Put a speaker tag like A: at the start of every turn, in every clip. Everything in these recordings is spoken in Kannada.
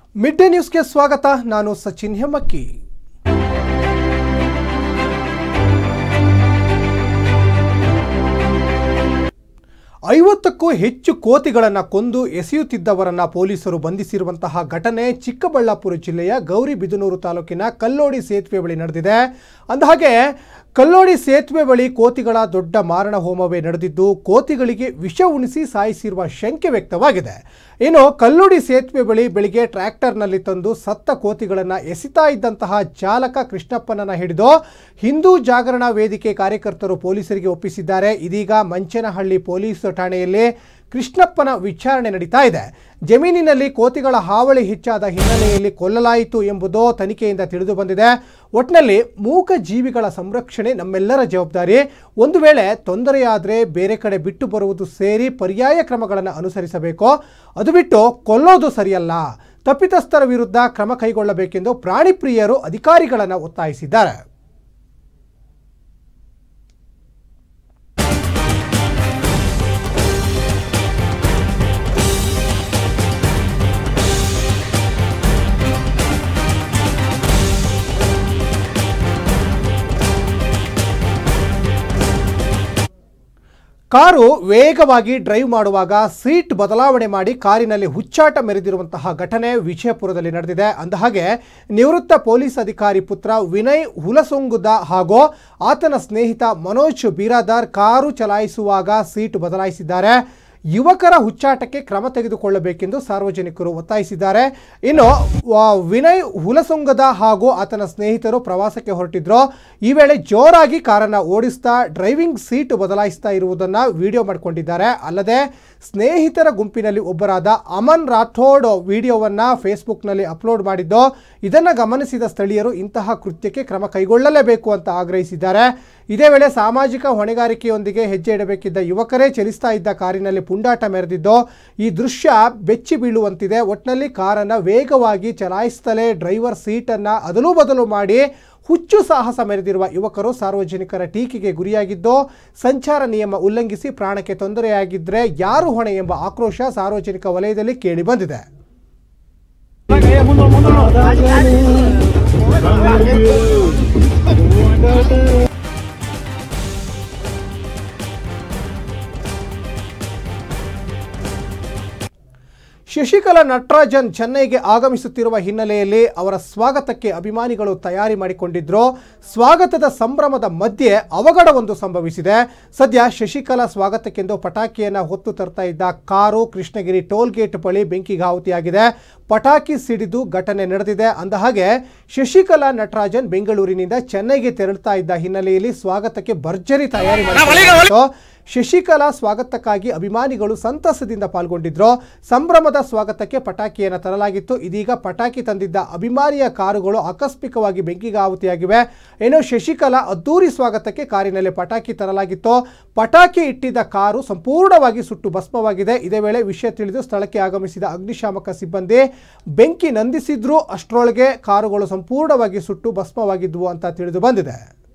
A: ಮಿಡ್ ಡೇ ನ್ಯೂಸ್ಗೆ ಸ್ವಾಗತ ನಾನು ಸಚಿನ್ ಹೆಮ್ಮಕ್ಕಿ ಐವತ್ತಕ್ಕೂ ಹೆಚ್ಚು ಕೋತಿಗಳನ್ನು ಕೊಂದು ಎಸೆಯುತ್ತಿದ್ದವರನ್ನ ಪೊಲೀಸರು ಬಂಧಿಸಿರುವಂತಹ ಘಟನೆ ಚಿಕ್ಕಬಳ್ಳಾಪುರ ಜಿಲ್ಲೆಯ ಗೌರಿಬಿದನೂರು ತಾಲೂಕಿನ ಕಲ್ಲೋಡಿ ಸೇತುವೆ ಬಳಿ ನಡೆದಿದೆ ಅಂದಹಾಗೆ ಕಲ್ಲೋಡಿ ಸೇತುವೆ ಬಳಿ ಕೋತಿಗಳ ದೊಡ್ಡ ಮಾರಣ ಹೋಮವೇ ನಡೆದಿದ್ದು ಕೋತಿಗಳಿಗೆ ವಿಷ ಉಣಿಸಿ ಸಾಯಿಸಿರುವ ಶಂಕೆ ವ್ಯಕ್ತವಾಗಿದೆ ಇನ್ನು ಕಲ್ಲೋಡಿ ಸೇತುವೆ ಬಳಿ ಬೆಳಿಗ್ಗೆ ಟ್ರ್ಯಾಕ್ಟರ್ನಲ್ಲಿ ತಂದು ಸತ್ತ ಕೋತಿಗಳನ್ನು ಎಸಿತಾ ಇದ್ದಂತಹ ಚಾಲಕ ಕೃಷ್ಣಪ್ಪನನ್ನ ಹಿಡಿದು ಹಿಂದೂ ಜಾಗರಣಾ ವೇದಿಕೆ ಕಾರ್ಯಕರ್ತರು ಪೊಲೀಸರಿಗೆ ಒಪ್ಪಿಸಿದ್ದಾರೆ ಇದೀಗ ಮಂಚನಹಳ್ಳಿ ಪೊಲೀಸ್ ಠಾಣೆಯಲ್ಲಿ ಕೃಷ್ಣಪ್ಪನ ವಿಚಾರಣೆ ನಡೀತಾ ಇದೆ ಜಮೀನಿನಲ್ಲಿ ಕೋತಿಗಳ ಹಾವಳಿ ಹೆಚ್ಚಾದ ಹಿನ್ನೆಲೆಯಲ್ಲಿ ಕೊಲ್ಲಲಾಯಿತು ಎಂಬುದು ತನಿಖೆಯಿಂದ ತಿಳಿದು ಬಂದಿದೆ ಒಟ್ಟಿನಲ್ಲಿ ಮೂಕ ಜೀವಿಗಳ ಸಂರಕ್ಷಣೆ ನಮ್ಮೆಲ್ಲರ ಜವಾಬ್ದಾರಿ ಒಂದು ವೇಳೆ ತೊಂದರೆಯಾದರೆ ಬೇರೆ ಕಡೆ ಬಿಟ್ಟು ಬರುವುದು ಸೇರಿ ಪರ್ಯಾಯ ಕ್ರಮಗಳನ್ನು ಅನುಸರಿಸಬೇಕು ಅದು ಬಿಟ್ಟು ಕೊಲ್ಲೋದು ಸರಿಯಲ್ಲ ತಪ್ಪಿತಸ್ಥರ ವಿರುದ್ಧ ಕ್ರಮ ಕೈಗೊಳ್ಳಬೇಕೆಂದು ಪ್ರಾಣಿ ಪ್ರಿಯರು ಅಧಿಕಾರಿಗಳನ್ನು ಒತ್ತಾಯಿಸಿದ್ದಾರೆ ಕಾರು ವೇಗವಾಗಿ ಡ್ರೈವ್ ಮಾಡುವಾಗ ಸೀಟ್ ಬದಲಾವಣೆ ಮಾಡಿ ಕಾರಿನಲ್ಲಿ ಹುಚ್ಚಾಟ ಮೆರೆದಿರುವಂತಹ ಘಟನೆ ವಿಜಯಪುರದಲ್ಲಿ ನಡೆದಿದೆ ಅಂದಹಾಗೆ ನಿವೃತ್ತ ಪೊಲೀಸ್ ಅಧಿಕಾರಿ ಪುತ್ರ ವಿನಯ್ ಹುಲಸೊಂಗುದ ಹಾಗೂ ಆತನ ಸ್ನೇಹಿತ ಮನೋಜ್ ಬೀರಾದಾರ್ ಕಾರು ಚಲಾಯಿಸುವಾಗ ಸೀಟ್ ಬದಲಾಯಿಸಿದ್ದಾರೆ ಯುವಕರ ಹುಚ್ಚಾಟಕ್ಕೆ ಕ್ರಮ ತೆಗೆದುಕೊಳ್ಳಬೇಕೆಂದು ಸಾರ್ವಜನಿಕರು ಒತ್ತಾಯಿಸಿದ್ದಾರೆ ಇನ್ನು ವ- ವಿನಯ್ ಹುಲಸೊಂಗದ ಹಾಗೂ ಆತನ ಸ್ನೇಹಿತರು ಪ್ರವಾಸಕ್ಕೆ ಹೊರಟಿದ್ರು ಈ ವೇಳೆ ಜೋರಾಗಿ ಕಾರನ್ನು ಓಡಿಸ್ತಾ ಡ್ರೈವಿಂಗ್ ಸೀಟ್ ಬದಲಾಯಿಸ್ತಾ ಇರುವುದನ್ನು ವಿಡಿಯೋ ಮಾಡಿಕೊಂಡಿದ್ದಾರೆ ಅಲ್ಲದೆ ಸ್ನೇಹಿತರ ಗುಂಪಿನಲ್ಲಿ ಒಬ್ಬರಾದ ಅಮನ್ ರಾಠೋಡ್ ವಿಡಿಯೋವನ್ನು ಫೇಸ್ಬುಕ್ನಲ್ಲಿ ಅಪ್ಲೋಡ್ ಮಾಡಿದ್ದು ಇದನ್ನು ಗಮನಿಸಿದ ಸ್ಥಳೀಯರು ಇಂತಹ ಕೃತ್ಯಕ್ಕೆ ಕ್ರಮ ಕೈಗೊಳ್ಳಲೇಬೇಕು ಅಂತ ಆಗ್ರಹಿಸಿದ್ದಾರೆ ಇದೇ ವೇಳೆ ಸಾಮಾಜಿಕ ಹೊಣೆಗಾರಿಕೆಯೊಂದಿಗೆ ಹೆಜ್ಜೆ ಇಡಬೇಕಿದ್ದ ಯುವಕರೇ ಚಲಿಸ್ತಾ ಇದ್ದ ಕಾರಿನಲ್ಲಿ ಪುಂಡಾಟ ಮೆರೆದಿದ್ದು ಈ ದೃಶ್ಯ ಬೆಚ್ಚಿ ಬೀಳುವಂತಿದೆ ಒಟ್ಟಿನಲ್ಲಿ ಕಾರನ್ನು ವೇಗವಾಗಿ ಚಲಾಯಿಸ್ತಲೇ ಡ್ರೈವರ್ ಸೀಟನ್ನು ಅದಲು ಬದಲು ಮಾಡಿ ಹುಚ್ಚು ಸಾಹಸ ಮೆರೆದಿರುವ ಯುವಕರು ಸಾರ್ವಜನಿಕರ ಟೀಕೆಗೆ ಗುರಿಯಾಗಿದ್ದು ಸಂಚಾರ ನಿಯಮ ಉಲ್ಲಂಘಿಸಿ ಪ್ರಾಣಕ್ಕೆ ತೊಂದರೆಯಾಗಿದ್ದರೆ ಯಾರು ಹೊಣೆ ಎಂಬ ಆಕ್ರೋಶ ಸಾರ್ವಜನಿಕ ವಲಯದಲ್ಲಿ ಕೇಳಿಬಂದಿದೆ ಶಶಿಕಲಾ ನಟರಾಜನ್ ಚೆನ್ನೈಗೆ ಆಗಮಿಸುತ್ತಿರುವ ಹಿನ್ನೆಲೆಯಲ್ಲಿ ಅವರ ಸ್ವಾಗತಕ್ಕೆ ಅಭಿಮಾನಿಗಳು ತಯಾರಿ ಮಾಡಿಕೊಂಡಿದ್ರು ಸ್ವಾಗತದ ಸಂಭ್ರಮದ ಮಧ್ಯೆ ಅವಘಡವೊಂದು ಸಂಭವಿಸಿದೆ ಸದ್ಯ ಶಶಿಕಲಾ ಸ್ವಾಗತಕ್ಕೆಂದು ಪಟಾಕಿಯನ್ನು ಹೊತ್ತು ತರ್ತಾ ಇದ್ದ ಕಾರು ಕೃಷ್ಣಗಿರಿ ಟೋಲ್ ಗೇಟ್ ಬಳಿ ಬೆಂಕಿಗಾಹುತಿಯಾಗಿದೆ ಪಟಾಕಿ ಸಿಡಿದು ಘಟನೆ ನಡೆದಿದೆ ಅಂದಹಾಗೆ ಶಶಿಕಲಾ ನಟರಾಜನ್ ಬೆಂಗಳೂರಿನಿಂದ ಚೆನ್ನೈಗೆ ತೆರಳುತ್ತಾ ಇದ್ದ ಹಿನ್ನೆಲೆಯಲ್ಲಿ ಸ್ವಾಗತಕ್ಕೆ ಭರ್ಜರಿ ತಯಾರಿ ಮಾಡಿಕೊಂಡಿತ್ತು ಶಶಿಕಲಾ ಸ್ವಾಗತಕ್ಕಾಗಿ ಅಭಿಮಾನಿಗಳು ಸಂತಸದಿಂದ ಪಾಲ್ಗೊಂಡಿದ್ರು ಸಂಭ್ರಮದ ಸ್ವಾಗತಕ್ಕೆ ಪಟಾಕಿಯನ್ನು ತರಲಾಗಿತ್ತು ಇದೀಗ ಪಟಾಕಿ ತಂದಿದ್ದ ಅಭಿಮಾನಿಯ ಕಾರುಗಳು ಆಕಸ್ಮಿಕವಾಗಿ ಬೆಂಕಿಗಾಹುತಿಯಾಗಿವೆ ಇನ್ನು ಶಶಿಕಲಾ ಅದ್ದೂರಿ ಸ್ವಾಗತಕ್ಕೆ ಕಾರಿನಲ್ಲಿ ಪಟಾಕಿ ತರಲಾಗಿತ್ತು ಪಟಾಕಿ ಇಟ್ಟಿದ್ದ ಕಾರು ಸಂಪೂರ್ಣವಾಗಿ ಸುಟ್ಟು ಭಸ್ಮವಾಗಿದೆ ಇದೇ ವೇಳೆ ವಿಷಯ ತಿಳಿದು ಸ್ಥಳಕ್ಕೆ ಆಗಮಿಸಿದ ಅಗ್ನಿಶಾಮಕ ಸಿಬ್ಬಂದಿ ಬೆಂಕಿ ನಂದಿಸಿದ್ರೂ ಅಷ್ಟರೊಳಗೆ ಕಾರುಗಳು ಸಂಪೂರ್ಣವಾಗಿ ಸುಟ್ಟು ಭಸ್ಮವಾಗಿದ್ವು ಅಂತ ತಿಳಿದು ಬಂದಿದೆ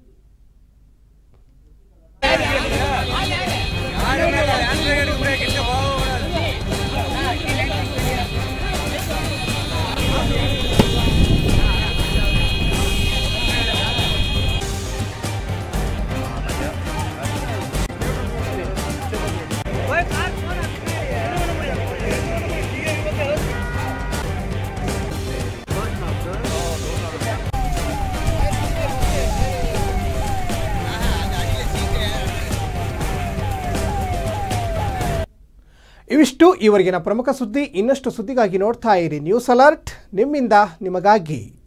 A: ಇವಿಷ್ಟು ಇವರೆಗಿನ ಪ್ರಮುಖ ಸುದ್ದಿ ಇನ್ನಷ್ಟು ಸುದ್ದಿಗಾಗಿ ನೋಡ್ತಾ ಇರಿ ನ್ಯೂಸ್ ಅಲರ್ಟ್ ನಿಮ್ಮಿಂದ ನಿಮಗಾಗಿ